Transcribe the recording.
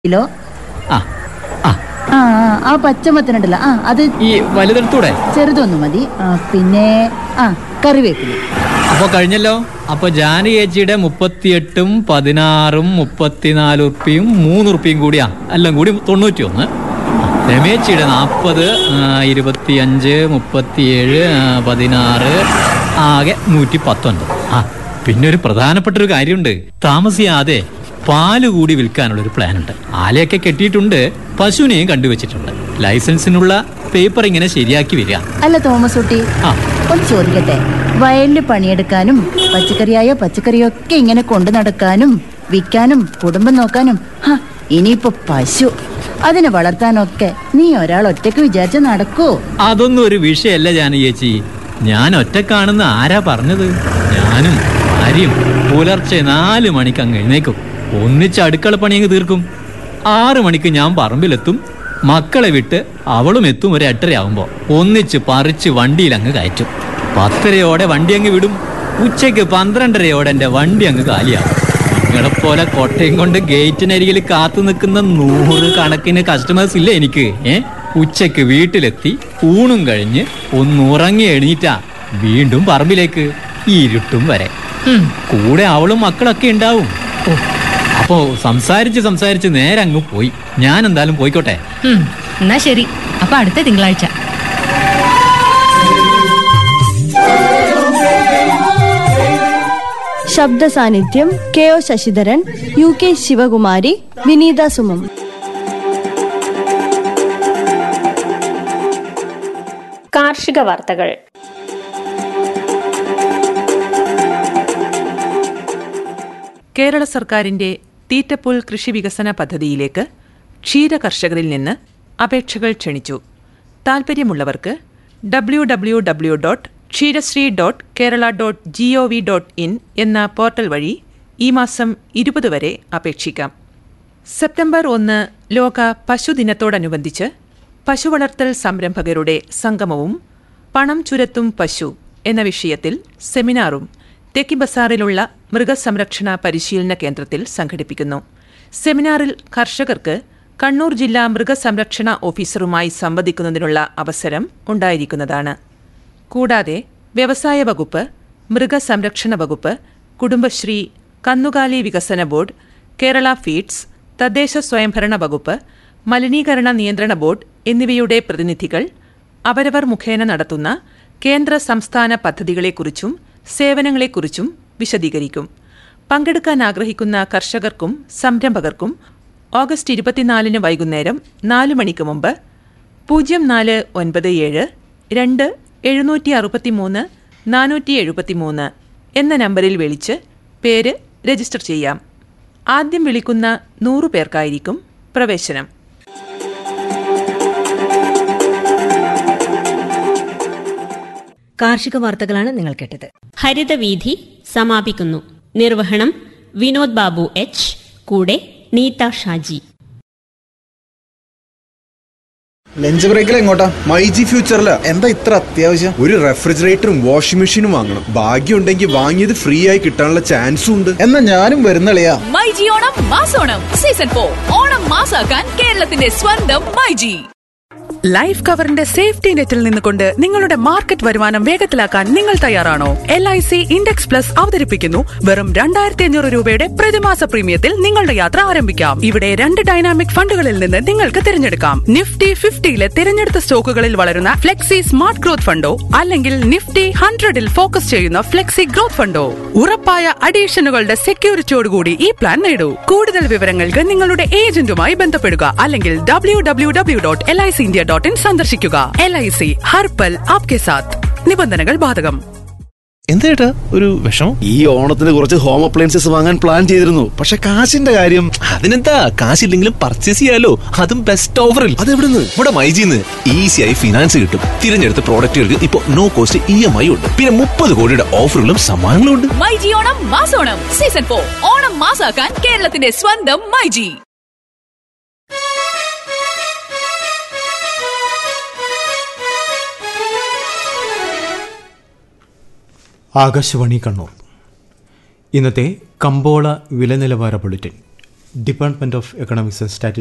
kilo ആ ആ ആ ആ, ആ പച്ചമത്തനുണ്ടല്ലോ ആ അത് ഈ വലുതെടുത്തൂടെ ചെറുതൊന്നു മതി ആ, പിന്നെ ആ കറിവേപ്പില അപ്പൊ കഴിഞ്ഞല്ലോ അപ്പൊ ജാനി ചേച്ചിയുടെ മുപ്പത്തിയെട്ടും പതിനാറും മുപ്പത്തിനാല് ഉറുപ്പിയും മൂന്ന് ഉറുപ്പിയും കൂടിയാ എല്ലാം കൂടി തൊണ്ണൂറ്റി ഒന്ന് രമേച്ചിയുടെ നാൽപ്പത് ഇരുപത്തിയഞ്ച് മുപ്പത്തിയേഴ് ആ, പതിനാറ് ആകെ നൂറ്റി പത്തൊൻപത് ആ പിന്നെ ഒരു പ്രധാനപ്പെട്ട ഒരു കാര്യമുണ്ട് താമസിയാതെ പാല് കൂടി വിൽക്കാനുള്ള ഒരു പ്ലാൻ ഉണ്ട് ആലയൊക്കെ കെട്ടിയിട്ടുണ്ട് പശുവിനെയും കണ്ടുവച്ചിട്ടുണ്ട് ലൈസൻസിനുള്ള പേപ്പർ ഇങ്ങനെ ശരിയാക്കി വരിക അല്ല തോമസ് കുട്ടി ആ ഒന്ന് ചോദിക്കട്ടെ വയലിൽ പണിയെടുക്കാനും പച്ചക്കറിയായ പച്ചക്കറിയൊക്കെ ഇങ്ങനെ കൊണ്ടു നടക്കാനും വിൽക്കാനും കുടുംബം നോക്കാനും ഹാ ഇനിയിപ്പോ പശു അതിനെ വളർത്താനൊക്കെ നീ ഒരാൾ ഒറ്റയ്ക്ക് വിചാരിച്ച നടക്കൂ അതൊന്നും ഒരു വിഷയമല്ല ജാന ചേച്ചി ഞാൻ ഒറ്റക്കാണെന്ന് ആരാ പറഞ്ഞത് ഞാനും ഭാര്യയും പുലർച്ചെ നാല് മണിക്ക് അങ്ങ് എഴുന്നേക്കും ഒന്നിച്ച് അടുക്കള പണി അങ്ങ് തീർക്കും ആറ് മണിക്ക് ഞാൻ പറമ്പിലെത്തും മക്കളെ വിട്ട് അവളും എത്തും ഒരു എട്ടരയാവുമ്പോ ഒന്നിച്ച് പറിച്ച് വണ്ടിയിൽ അങ്ങ് കയറ്റും പത്തരയോടെ വണ്ടി അങ്ങ് വിടും ഉച്ചയ്ക്ക് പന്ത്രണ്ടരയോടെ എന്റെ വണ്ടി അങ്ങ് കാലിയാവും നിങ്ങളെപ്പോലെ കൊട്ടയും കൊണ്ട് ഗേറ്റിനരികിൽ കാത്തു നിൽക്കുന്ന നൂറ് കണക്കിന് കസ്റ്റമേഴ്സ് ഇല്ലേ എനിക്ക് ഏ ഉച്ചയ്ക്ക് വീട്ടിലെത്തി ഊണും കഴിഞ്ഞ് ഒന്ന് ഉറങ്ങി എണീറ്റാ വീണ്ടും പറമ്പിലേക്ക് ഇരുട്ടും വരെ ഉം, കൂടെ അവളും മക്കളൊക്കെ ഉണ്ടാവും ഓ, അപ്പോ സംസാരിച്ച് സംസാരിച്ച് നേരെ അങ്ങ് പോയി ഞാൻ എന്തായാലും പോയിക്കോട്ടെ ഉം, എന്നാ ശരി അപ്പൊ അടുത്ത തിങ്കളാഴ്ച ശബ്ദ സാന്നിധ്യം K O Sasidharan U K Sivakumari Vineetha Sumam കാർഷിക വാർത്തകൾ കേരള സർക്കാരിന്റെ തീറ്റപ്പുൽ കൃഷി വികസന പദ്ധതിയിലേക്ക് ക്ഷീര കർഷകരിൽ നിന്ന് അപേക്ഷകൾ ക്ഷണിച്ചു താൽപ്പര്യമുള്ളവർക്ക് W W W dot Ksheerasree dot Kerala dot G O V dot in എന്ന പോർട്ടൽ വഴി ഈ മാസം ഇരുപത് വരെ അപേക്ഷിക്കാം സെപ്റ്റംബർ ഒന്ന് ലോക പശുദിനത്തോടനുബന്ധിച്ച് പശുവളർത്തൽ സംരംഭകരുടെ സംഗമവും പണം ചുരത്തും പശു എന്ന വിഷയത്തിൽ സെമിനാറും തെക്കി ബസാറിലുള്ള മൃഗസംരക്ഷണ പരിശീലന കേന്ദ്രത്തിൽ സംഘടിപ്പിക്കുന്നു സെമിനാറിൽ കർഷകർക്ക് കണ്ണൂർ ജില്ലാ മൃഗസംരക്ഷണ ഓഫീസറുമായി സംവദിക്കുന്നതിനുള്ള അവസരം ഉണ്ടായിരിക്കുന്നതാണ് കൂടാതെ വ്യവസായ വകുപ്പ് മൃഗസംരക്ഷണ വകുപ്പ് കുടുംബശ്രീ കന്നുകാലി വികസന ബോർഡ് കേരള ഫീഡ്സ് തദ്ദേശ സ്വയംഭരണ വകുപ്പ് മലിനീകരണ നിയന്ത്രണ ബോർഡ് എന്നിവയുടെ പ്രതിനിധികൾ അവരവർ മുഖേന നടത്തുന്ന കേന്ദ്ര സംസ്ഥാന പദ്ധതികളെക്കുറിച്ചും സേവനങ്ങളെക്കുറിച്ചും വിശദീകരിക്കും പങ്കെടുക്കാൻ ആഗ്രഹിക്കുന്ന കർഷകർക്കും സംരംഭകർക്കും ഓഗസ്റ്റ് ഇരുപത്തിനാലിന് വൈകുന്നേരം നാല് മണിക്ക് മുമ്പ് പൂജ്യം നാല് ഒൻപത് ഏഴ് രണ്ട് എഴുന്നൂറ്റി അറുപത്തിമൂന്ന് നാനൂറ്റി എഴുപത്തിമൂന്ന് എന്ന നമ്പറിൽ വിളിച്ച് പേര് രജിസ്റ്റർ ചെയ്യാം ആദ്യം വിളിക്കുന്ന നൂറു പേർക്കായിരിക്കും പ്രവേശനം കാർഷിക വാർത്തകളാണ് നിങ്ങൾ കേട്ടത് ഹരിതവീഥി സമാപിക്കുന്നു നിർവഹണം വിനോദ് ബാബു എച്ച് കൂടെ നീത ഷാജി ലഞ്ച് ബ്രേക്കിൽ എങ്ങോട്ടാ മൈജി ഫ്യൂച്ചറില് എന്താ ഇത്ര അത്യാവശ്യം ഒരു റെഫ്രിജറേറ്ററും വാഷിംഗ് മെഷീനും വാങ്ങണം ഭാഗ്യം ഉണ്ടെങ്കിൽ വാങ്ങിയത് ഫ്രീ ആയി കിട്ടാനുള്ള ചാൻസും ഉണ്ട് എന്നാ ഞാനും വരുന്നളിയാ മൈജി ഓണം മാസോണം സീസൺ ഫോർ ഓണം മാസാക്കാൻ കേരളത്തിന്റെ സ്വന്തം മൈജി ലൈഫ് കവറിന്റെ സേഫ്റ്റി നെറ്റിൽ നിന്നുകൊണ്ട് നിങ്ങളുടെ മാർക്കറ്റ് വരുമാനം വേഗത്തിലാക്കാൻ നിങ്ങൾ തയ്യാറാണോ L I C index plus അവതരിപ്പിക്കുന്നു വെറും രണ്ടായിരത്തി അഞ്ഞൂറ് രൂപയുടെ പ്രതിമാസ പ്രീമിയത്തിൽ നിങ്ങളുടെ യാത്ര ആരംഭിക്കാം ഇവിടെ രണ്ട് ഡൈനാമിക് ഫണ്ടുകളിൽ നിന്ന് നിങ്ങൾക്ക് തിരഞ്ഞെടുക്കാം നിഫ്റ്റി ഫിഫ്റ്റിയിലെ തിരഞ്ഞെടുത്ത സ്റ്റോക്കുകളിൽ വളരുന്ന ഫ്ലെക്സി സ്മാർട്ട് ഗ്രോത്ത് ഫണ്ടോ അല്ലെങ്കിൽ നിഫ്റ്റി ഹൺഡ്രഡിൽ ഫോക്കസ് ചെയ്യുന്ന ഫ്ലെക്സി ഗ്രോത്ത് ഫണ്ടോ ഉറപ്പായ അഡീഷനുകളുടെ സെക്യൂരിറ്റിയോടുകൂടി ഈ പ്ലാൻ നേടൂ കൂടുതൽ വിവരങ്ങൾക്ക് നിങ്ങളുടെ ഏജന്റുമായി ബന്ധപ്പെടുക അല്ലെങ്കിൽ W W W dot L I C India dot in സന്ദർശിക്കുക എൽ ഐ സി ഹർപ്പൽ ആപ്കെ സാത്ത് നിബന്ധനകൾ ബാധകം എന്തേട്ടാ ഒരു വിഷമം ഈ ഓണത്തിന് കുറച്ച് ഹോം അപ്ലയൻസസ് വാങ്ങാൻ പ്ലാൻ ചെയ്തിരുന്നു പക്ഷെ കാശിന്റെ കാര്യം അതിനെന്താ കാശില്ലെങ്കിലും പർച്ചേസ് ചെയ്യാലോ അതും ബെസ്റ്റ് ഓഫറിൽ അതെവിടുന്ന് ഇവിടെ മൈജിന്ന് ഈസിയായി ഫിനാൻസ് കിട്ടും തിരഞ്ഞെടുത്ത പ്രോഡക്റ്റുകൾക്ക് ഇപ്പൊ no cost E M I ഉണ്ട് പിന്നെ മുപ്പത് കോടിയുടെ ഓഫറുകളും സമ്മാനങ്ങളും ഉണ്ട് മൈജി ഓണം മാസോണം സീസൺ ഫോർ ഓണം മാസാക്കാൻ കേരളത്തിന്റെ സ്വന്തം മൈജി ആകാശവാണി കണ്ണൂർ ഇന്നത്തെ കമ്പോള വില നിലവാര bulletin department of economics and statistics